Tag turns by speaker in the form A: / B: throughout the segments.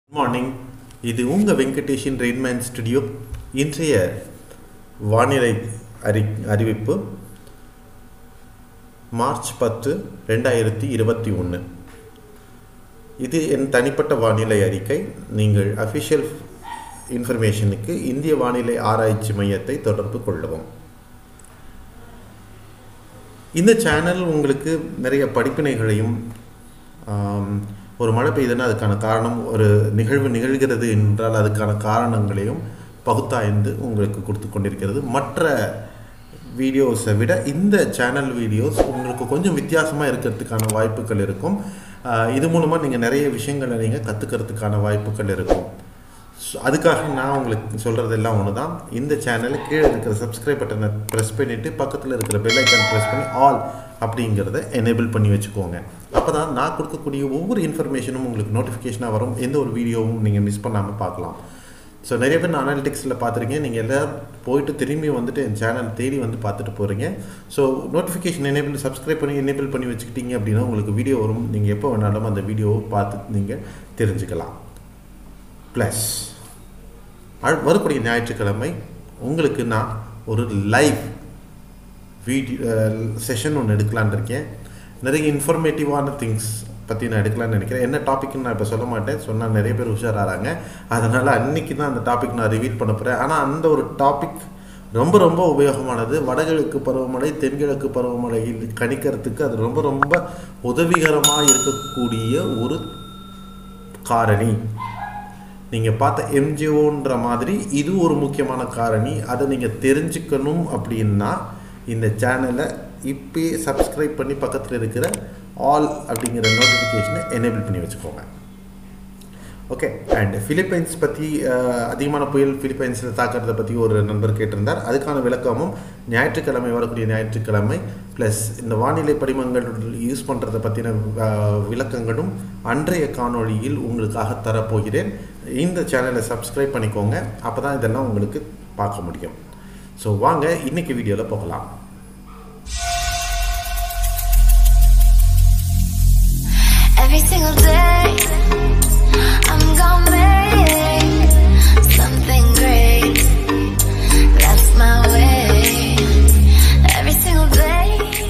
A: Good morning இது உங்கள் Venkatesan Rainman studio இன்றைய வானிலை அறி அறிவிப்பு மார்ச் பத்து ரெண்டாயிரத்தி இருபத்தி ஒன்று இது என் தனிப்பட்ட வானிலை அறிக்கை நீங்கள் அஃபிஷியல் இன்ஃபர்மேஷனுக்கு இந்திய வானிலை ஆராய்ச்சி மையத்தை தொடர்பு கொள்ளவும் இந்த சேனல் உங்களுக்கு நிறைய படிப்பினைகளையும் ஆம், ஒரு மழை பெய்யுதுன்னா அதுக்கான காரணம் ஒரு நிகழ்வு நிகழ்கிறது என்றால் அதுக்கான காரணங்களையும் பகுத்தாய்ந்து உங்களுக்கு கொடுத்து கொண்டிருக்கிறது மற்ற வீடியோஸை விட இந்த சேனல் வீடியோஸ் உங்களுக்கு கொஞ்சம் வித்தியாசமாக இருக்கிறதுக்கான வாய்ப்புகள் இருக்கும் ஆஹ், இது மூலமாக நீங்கள் நிறைய விஷயங்களை நீங்கள் கற்றுக்கிறதுக்கான வாய்ப்புகள் இருக்கும் ஸோ அதுக்காக நான் உங்களுக்கு சொல்கிறதெல்லாம் ஒன்று தான் இந்த சேனலில் கீழே இருக்கிற சப்ஸ்கிரைப் பட்டனை ப்ரெஸ் பண்ணிவிட்டு பக்கத்தில் இருக்கிற பெல் ஐக்கான் ப்ரெஸ் பண்ணி ஆல் அப்படிங்கிறத எனேபிள் பண்ணி வச்சுக்கோங்க அப்போ தான் நான் கொடுக்கக்கூடிய ஒவ்வொரு இன்ஃபர்மேஷனும் உங்களுக்கு நோட்டிஃபிகேஷனாக வரும் எந்த ஒரு வீடியோவும் நீங்கள் மிஸ் பண்ணாமல் பார்க்கலாம் ஸோ நிறைய பேர் நான் அனாலிட்டிக்ஸில் பார்த்துருக்கீங்க நீங்கள் எல்லாம் போயிட்டு திரும்பி வந்துட்டு என் சேனல் தேடி வந்து பார்த்துட்டு போகிறீங்க ஸோ நோட்டிஃபிகேஷன் எனேபிள் சப்ஸ்கிரைப் பண்ணி எனேபிள் பண்ணி வச்சுக்கிட்டீங்க அப்படின்னா உங்களுக்கு வீடியோ வரும் நீங்கள் எப்போ வேணாலும் அந்த வீடியோவை பார்த்து நீங்கள் தெரிஞ்சுக்கலாம் ப்ளஸ் வரக்கூடிய ஞாயிற்றுக்கிழமை உங்களுக்கு நான் ஒரு லைவ் வீடியோ செஷன் ஒன்று எடுக்கலான்னு இருக்கேன் நிறைய இன்ஃபர்மேட்டிவான திங்ஸ் பற்றி நான் எடுக்கலாம்னு நினைக்கிறேன் என்ன டாபிக்னு நான் இப்போ சொல்ல மாட்டேன் சொன்னால் நிறைய பேர் உஷாராகிறாங்க அதனால் அன்னைக்கு தான் அந்த டாபிக் நான் ரிவீட் பண்ண போகிறேன் ஆனால் அந்த ஒரு டாபிக் ரொம்ப ரொம்ப உபயோகமானது வடகிழக்கு பருவமழை தென்கிழக்கு பருவமழையில் கணிக்கிறதுக்கு அது ரொம்ப ரொம்ப உதவிகரமாக இருக்கக்கூடிய ஒரு காரணி நீங்கள் பார்த்த எம்ஜிஓன்ற மாதிரி இது ஒரு முக்கியமான காரணி அதை நீங்கள் தெரிஞ்சுக்கணும் அப்படின்னா இந்த சேனலை இப்பயே சப்ஸ்கிரைப் பண்ணி பக்கத்தில் இருக்கிற ஆல் அப்படிங்கிற நோட்டிஃபிகேஷனை எனேபிள் பண்ணி வச்சுக்கோங்க ஓகே அண்ட் ஃபிலிப்பைன்ஸ் பற்றி அதிகமான புயல் ஃபிலிப்பைன்ஸில் தாக்கிறத பற்றி ஒரு நண்பர் கேட்டிருந்தார் அதுக்கான விளக்கமும் ஞாயிற்றுக்கிழமை வரக்கூடிய ஞாயிற்றுக்கிழமை ப்ளஸ் இந்த வானிலை படிமங்கள் யூஸ் பண்ணுறதை பற்றின விளக்கங்களும் அன்றைய காணொளியில் உங்களுக்காக தரப்போகிறேன் இந்த சேனலை சப்ஸ்கிரைப் பண்ணிக்கோங்க அப்போ தான் இதெல்லாம் உங்களுக்கு பார்க்க முடியும் ஸோ வாங்க இன்னைக்கு வீடியோவில் போகலாம்
B: Every single day, I'm gonna make something great. That's my way. Every single day.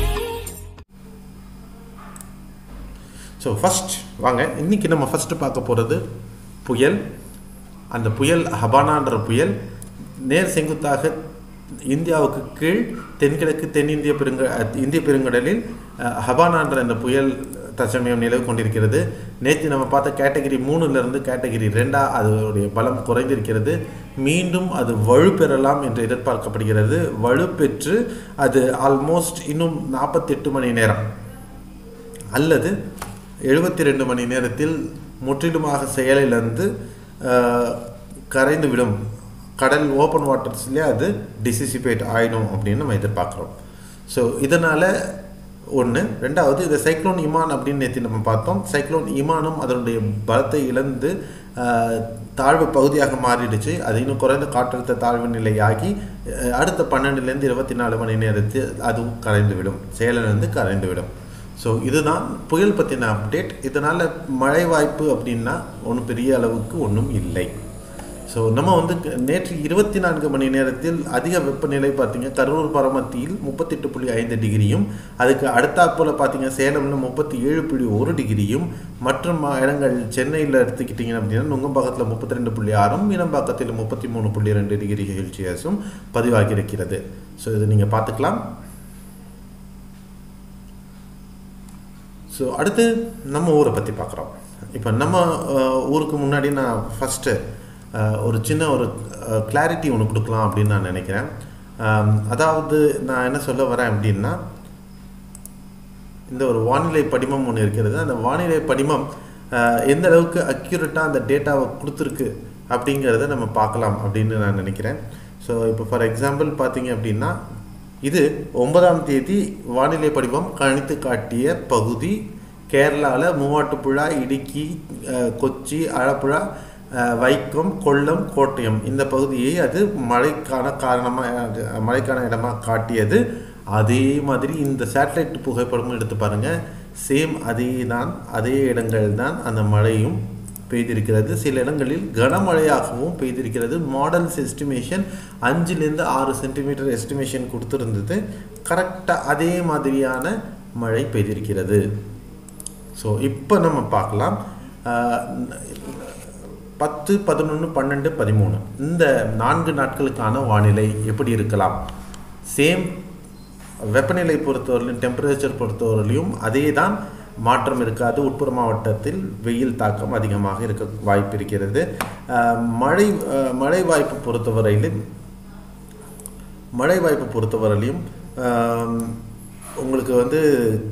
A: So first வாங்க இன்னைக்கு நம்ம ஃபஸ்ட்டு பார்க்க போகிறது புயல் அந்த புயல் ஹபானான்ற புயல் நேர் செங்குத்தாக இந்தியாவுக்கு கீழ் தென்கிழக்கு தென்னிந்திய பெருங்க அஹ், இந்திய பெருங்கடலில் அஹ், ஹபானான்ற இந்த புயல் தற்சமயம் நிலவு கொண்டிருக்கிறது நேற்று நம்ம பார்த்த கேட்டகிரி மூணுலேருந்து கேட்டகிரி ரெண்டாக அதனுடைய பலம் குறைந்திருக்கிறது மீண்டும் அது வலுப்பெறலாம் என்று எதிர்பார்க்கப்படுகிறது வலுப்பெற்று அது ஆல்மோஸ்ட் இன்னும் நாற்பத்தெட்டு மணி நேரம் அல்லது எழுபத்தி ரெண்டு மணி நேரத்தில் முற்றிலுமாக செயலிழந்து அஹ், கரைந்து விடும் கடல் ஓப்பன் வாட்டர்ஸ்லேயே அது டிசிசிபேட் ஆயிடும் அப்படின்னு நம்ம எதிர்பார்க்குறோம் ஸோ இதனால் ஒன்று ரெண்டாவது இந்த சைக்ளோன் இமான் அப்படின்னு நேற்று நம்ம பார்த்தோம் சைக்ளோன் இமானும் அதனுடைய பலத்தை இழந்து அஹ், தாழ்வு பகுதியாக மாறிடுச்சு அது இன்னும் குறைந்த காற்றழுத்த தாழ்வு நிலையாகி அஹ், அடுத்த பன்னெண்டுலேருந்து இருபத்தி நாலு மணி நேரத்தில் அதுவும் கரைந்து விடும் செயலிழந்து கரைந்து விடும் ஸோ இதுதான் புயல் பற்றின அப்டேட் இதனால் மழை வாய்ப்பு அப்படின்னா ஒன்றும் பெரிய அளவுக்கு ஒன்றும் இல்லை ஸோ நம்ம வந்து க- நேற்று இருபத்தி நான்கு மணி நேரத்தில் அதிக வெப்பநிலை பார்த்தீங்க கரூர் பரமத்தியில் முப்பத்தெட்டு புள்ளி ஐந்து டிகிரியும் அதுக்கு அடுத்தாற்போல் பார்த்தீங்க சேலம்ல முப்பத்தி ஏழு புள்ளி ஒரு டிகிரியும் மற்ற மா- இடங்கள் சென்னையில் எடுத்துக்கிட்டிங்க அப்படின்னா நுங்கம்பாக்கத்தில் முப்பத்தி ரெண்டு புள்ளி ஆறும் மீனம்பாக்கத்தில் முப்பத்தி மூணு புள்ளி ரெண்டு டிகிரி செல்சியஸும் பதிவாகி இருக்கிறது ஸோ இதை நீங்கள் பார்த்துக்கலாம் ஸோ அடுத்து நம்ம ஊரை பற்றி பார்க்குறோம் இப்போ நம்ம அஹ், ஊருக்கு முன்னாடி நான் ஃபஸ்ட்டு ஒரு சின்ன ஒரு கிளாரிட்டி ஒன்று கொடுக்கலாம் அப்படின்னு நான் நினைக்கிறேன் ஆம், அதாவது நான் என்ன சொல்ல வரேன் அப்படின்னா இந்த ஒரு வானிலை படிமம் ஒன்று இருக்கிறது அந்த வானிலை படிமம் அஹ், எந்த அளவுக்கு அக்யூரேட்டாக அந்த டேட்டாவை கொடுத்துருக்கு அப்படிங்கிறத நம்ம பார்க்கலாம் அப்படின்னு நான் நினைக்கிறேன் ஸோ இப்போ ஃபார் எக்ஸாம்பிள் பார்த்தீங்க அப்படின்னா இது ஒன்பதாம் தேதி வானிலை படிவம் கணித்து காட்டிய பகுதி கேரளாவில் மூவாட்டுப்புழா இடுக்கி அஹ், கொச்சி ஆலப்புழா அஹ், வைக்கம் கொல்லம் கோட்டயம் இந்த பகுதியை அது மழைக்கான காரணமாக மழைக்கான இடமாக காட்டியது அதே மாதிரி இந்த சேட்டலைட் புகைப்படமும் எடுத்து பாருங்கள் சேம் அதே தான் அதே இடங்கள் தான் அந்த மழையும் பெய்திருக்கிறது சில இடங்களில் கனமழையாகவும் பெய்திருக்கிறது மாடல்ஸ் எஸ்டிமேஷன் அஞ்சுலேருந்து ஆறு சென்டிமீட்டர் எஸ்டிமேஷன் கொடுத்துருந்தது கரெக்டாக அதே மாதிரியான மழை பெய்திருக்கிறது ஸோ இப்போ நம்ம பார்க்கலாம் ஆஹ், பத்து பதினொன்று பன்னெண்டு பதிமூணு இந்த நான்கு நாட்களுக்கான வானிலை எப்படி இருக்கலாம் சேம் வெப்பநிலை பொறுத்தவரையிலும் டெம்பரேச்சர் பொறுத்தவரையிலும் அதே தான் மாற்றம் இருக்காது உட்புற மாவட்டத்தில் வெயில் தாக்கம் அதிகமாக இருக்க வாய்ப்பு இருக்கிறது ஆஹ், மழை ஆஹ், மழை வாய்ப்பு பொறுத்தவரையிலும் மழை வாய்ப்பு பொறுத்தவரையிலும் ஆம், உங்களுக்கு வந்து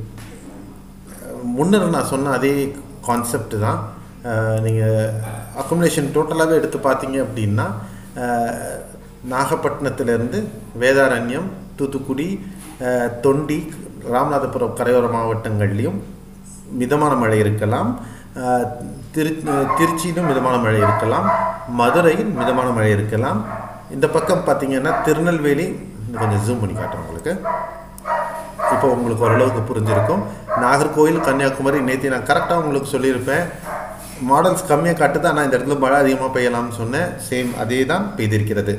A: முன்னர் நான் சொன்ன அதே கான்செப்ட் தான் நீங்கள் அக்குமுலேஷன் டோட்டலாகவே எடுத்து பார்த்தீங்க அப்படின்னா அஹ், நாகப்பட்டினத்திலிருந்து வேதாரண்யம் தூத்துக்குடி அஹ், தொண்டி ராமநாதபுரம் கரையோர மாவட்டங்கள்லேயும் மிதமான மழை இருக்கலாம் அஹ், திரு திருச்சியிலும் மிதமான மழை இருக்கலாம் மதுரையில் மிதமான மழை இருக்கலாம் இந்த பக்கம் பார்த்தீங்கன்னா திருநெல்வேலி இன்னும் கொஞ்சம் ஜூம் பண்ணி காட்டுறேன் உங்களுக்கு இப்போ உங்களுக்கு ஓரளவுக்கு புரிஞ்சிருக்கும் நாகர்கோவில் கன்னியாகுமரி நேற்று நான் கரெக்டாக உங்களுக்கு சொல்லியிருப்பேன் மாடல்ஸ் கம்மியாக காட்டுது ஆனால் இந்த இடத்துல மழை அதிகமாக பெய்யலாம்னு சொன்னேன் சேம் அதே தான் பெய்திருக்கிறது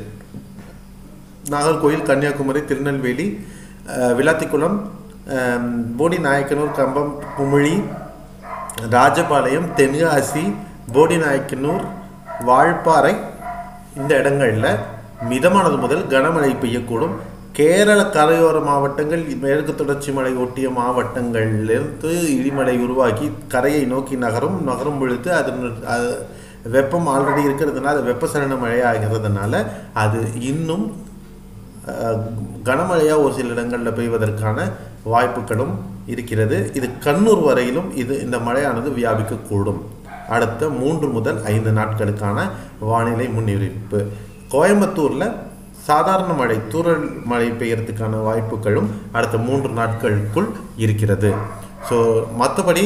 A: நாகர்கோவில் கன்னியாகுமரி திருநெல்வேலி அஹ், விளாத்திக்குளம் அஹ், போடி நாயக்கனூர் கம்பம் குமிழி ராஜபாளையம் தென்காசி போடி நாயக்கனூர் வால்பாறை இந்த இடங்களில் மிதமானது முதல் கனமழை பெய்யக்கூடும் கேரள கரையோர மாவட்டங்கள் மேற்கு தொடர்ச்சி மலை ஒட்டிய மாவட்டங்களிலிருந்து இடிமலை உருவாகி கரையை நோக்கி நகரும் நகரும் பொழுது அதன் அது வெப்பம் ஆல்ரெடி இருக்கிறதுனால அது வெப்பசலன மழையாகிறதுனால அது இன்னும் அஹ், கனமழையா ஒரு சில இடங்களில் பெய்வதற்கான வாய்ப்புகளும் இருக்கிறது இது கண்ணூர் வரையிலும் இது இந்த மழையானது வியாபிக்கக்கூடும் அடுத்த மூன்று முதல் ஐந்து நாட்களுக்கான வானிலை முன்னறிவிப்பு கோயம்புத்தூரில் சாதாரண மழை தூறல் மழை பெய்யறதுக்கான வாய்ப்புகளும் அடுத்த மூன்று நாட்களுக்குள் இருக்கிறது ஸோ மற்றபடி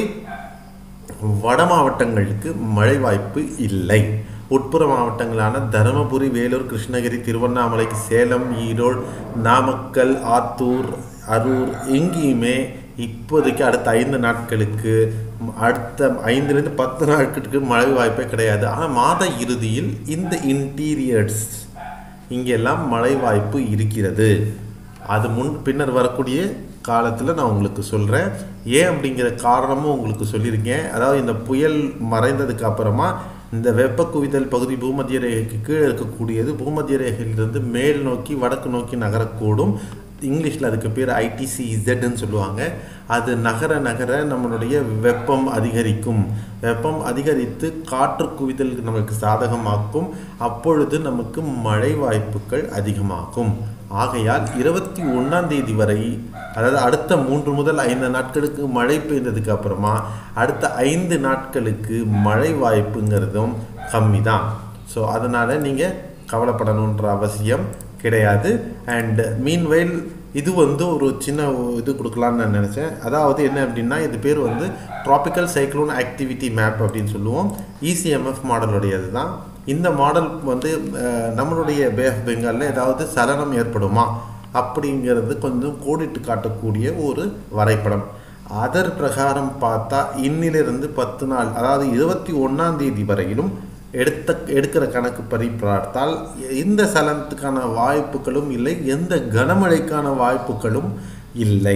A: வட மாவட்டங்களுக்கு மழை வாய்ப்பு இல்லை உட்புற மாவட்டங்களான தருமபுரி வேலூர் கிருஷ்ணகிரி திருவண்ணாமலை சேலம் ஈரோடு நாமக்கல் ஆத்தூர் அரூர் எங்கேயுமே இப்போதைக்கு அடுத்த ஐந்து நாட்களுக்கு ம், அடுத்த ஐந்துலேருந்து பத்து நாட்களுக்கு மழை வாய்ப்பே கிடையாது ஆனால் மாத இறுதியில் இந்த இன்டீரியர்ஸ் இங்கெல்லாம் மழை வாய்ப்பு இருக்கிறது அது முன் பின்னர் வரக்கூடிய காலத்தில் நான் உங்களுக்கு சொல்கிறேன் ஏன் அப்படிங்கிற காரணமும் உங்களுக்கு சொல்லியிருக்கேன் அதாவது இந்த புயல் மறைந்ததுக்கு அப்புறமா இந்த வெப்ப குவிதல் பகுதி பூமத்திய ரேகைக்கு கீழே இருக்கக்கூடியது பூமத்திய ரேகையிலிருந்து மேல் நோக்கி வடக்கு நோக்கி நகரக்கூடும் இங்கிலீஷில் அதுக்கு பேர் ஐடிசி இசட்னு சொல்லுவாங்க அது நகர நகர நம்மளுடைய வெப்பம் அதிகரிக்கும் வெப்பம் அதிகரித்து காற்று குவிதல் நமக்கு சாதகமாக்கும் அப்பொழுது நமக்கு மழை வாய்ப்புகள் அதிகமாகும் ஆகையால் இருபத்தி ஒன்றாம் தேதி வரை அதாவது அடுத்த மூன்று முதல் ஐந்து நாட்களுக்கு மழை பெய்ததுக்கு அப்புறமா அடுத்த ஐந்து நாட்களுக்கு மழை வாய்ப்புங்கிறதும் கம்மி தான் ஸோ அதனால் நீங்கள் கவலைப்படணுன்ற அவசியம் கிடையாது அண்ட் மீன்வைல் இது வந்து ஒரு சின்ன இது கொடுக்கலான்னு நான் நினச்சேன் அதாவது என்ன அப்படின்னா இது பேர் வந்து ட்ராபிக்கல் சைக்ளோன் ஆக்டிவிட்டி மேப் அப்படின்னு சொல்லுவோம் இசிஎம்எஃப் மாடலுடையது தான் இந்த மாடல் வந்து அஹ், நம்மளுடைய பே ஆஃப் பெங்காலில் ஏதாவது சலனம் ஏற்படுமா அப்படிங்கிறது கொஞ்சம் கோடிட்டு காட்டக்கூடிய ஒரு வரைபடம் அதர் பிரகாரம் பார்த்தா இன்னிலிருந்து பத்து நாள் அதாவது இருபத்தி ஒன்றாம் தேதி வரையிலும் எடுத்த எடுக்கிற கணக்கு படி பார்த்தால் எந்த சலனத்துக்கான வாய்ப்புகளும் இல்லை எந்த கனமழைக்கான வாய்ப்புகளும் இல்லை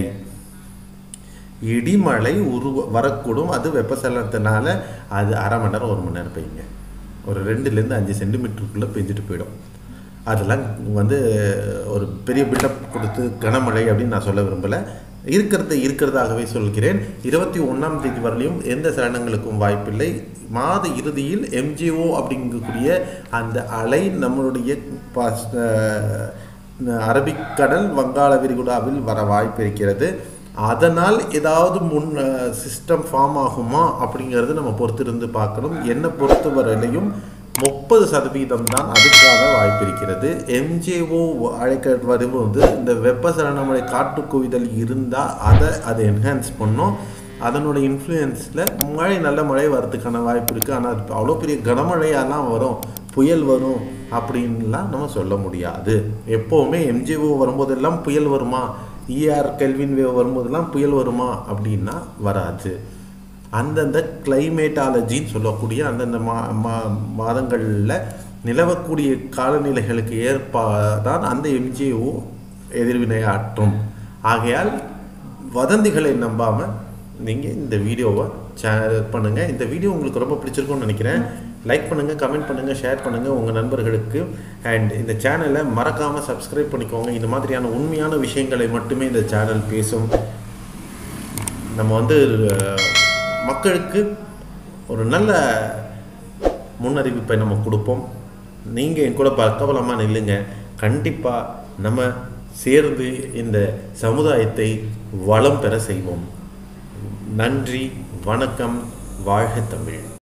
A: இடிமழை உருவ வரக்கூடும் அது வெப்பசலனத்தினால அது அரை மணி நேரம் ஒரு மணி நேரம் பெய்யுங்க ஒரு ரெண்டுலேருந்து அஞ்சு சென்டிமீட்டருக்குள்ளே பெஞ்சிட்டு போயிடும் அதெல்லாம் வந்து ஒரு பெரிய பில்டப் கொடுத்து கனமழை அப்படின்னு நான் சொல்ல விரும்பலை இருக்கிறத இருக்கிறதாகவே சொல்கிறேன் இருபத்தி ஒன்றாம் தேதி வரலையும் எந்த சலனங்களுக்கும் வாய்ப்பில்லை மாத இறுதியில் எம்ஜிஓ அப்படிங்கக்கூடிய அந்த அலை நம்மளுடைய பாஸ்- அஹ், அரபிக்கடல் வங்காள விரிகுடாவில் வர வாய்ப்பு இருக்கிறது அதனால் ஏதாவது முன் சிஸ்டம் ஃபார்ம் ஆகுமா அப்படிங்கிறது நம்ம பொறுத்திருந்து பார்க்கணும் என்னை பொறுத்தவரையிலையும் முப்பது சதவீதம் தான் அதுக்கான வாய்ப்பு இருக்கிறது எம்ஜேஓ அழைக்க வரும்போது இந்த வெப்பசலனமழை காற்று குவிதல் இருந்தால் அதை அதை என்ஹான்ஸ் பண்ணும் அதனோட இன்ஃப்ளூயன்ஸில் மழை நல்ல மழை வரதுக்கான வாய்ப்பு இருக்குது ஆனால் அது அவ்வளோ பெரிய கனமழையெல்லாம் வரும் புயல் வரும் அப்படின்லாம் நம்ம சொல்ல முடியாது எப்போவுமே எம்ஜிஓ வரும்போதெல்லாம் புயல் வருமா இஆர் கெல்வின் வேவ் வரும்போதெல்லாம் புயல் வருமா அப்படின்னா வராது அந்தந்த கிளைமேட்டாலஜின்னு சொல்லக்கூடிய அந்தந்த மா மா மாதங்களில் நிலவக்கூடிய காலநிலைகளுக்கு ஏற்பாதான் அந்த எம்ஜிஓ எதிர்வினையாற்றும் ஆகையால் வதந்திகளை நம்பாமல் நீங்கள் இந்த வீடியோவை ஷேர் பண்ணுங்கள் இந்த வீடியோ உங்களுக்கு ரொம்ப பிடிச்சிருக்கும்னு நினைக்கிறேன் லைக் பண்ணுங்கள் கமெண்ட் பண்ணுங்கள் ஷேர் பண்ணுங்கள் உங்கள் நண்பர்களுக்கு அண்ட் இந்த சேனலை மறக்காமல் சப்ஸ்கிரைப் பண்ணிக்கோங்க இந்த மாதிரியான உண்மையான விஷயங்களை மட்டுமே இந்த சேனல் பேசும் நம்ம வந்து அஹ், மக்களுக்கு ஒரு நல்ல முன்னறிவிப்பை நம்ம கொடுப்போம் நீங்கள் என் கூட பக்கபலமாக நில்லுங்க கண்டிப்பாக நம்ம சேர்ந்து இந்த சமுதாயத்தை வளம் பெற செய்வோம் நன்றி வணக்கம் வாழ்க தமிழ்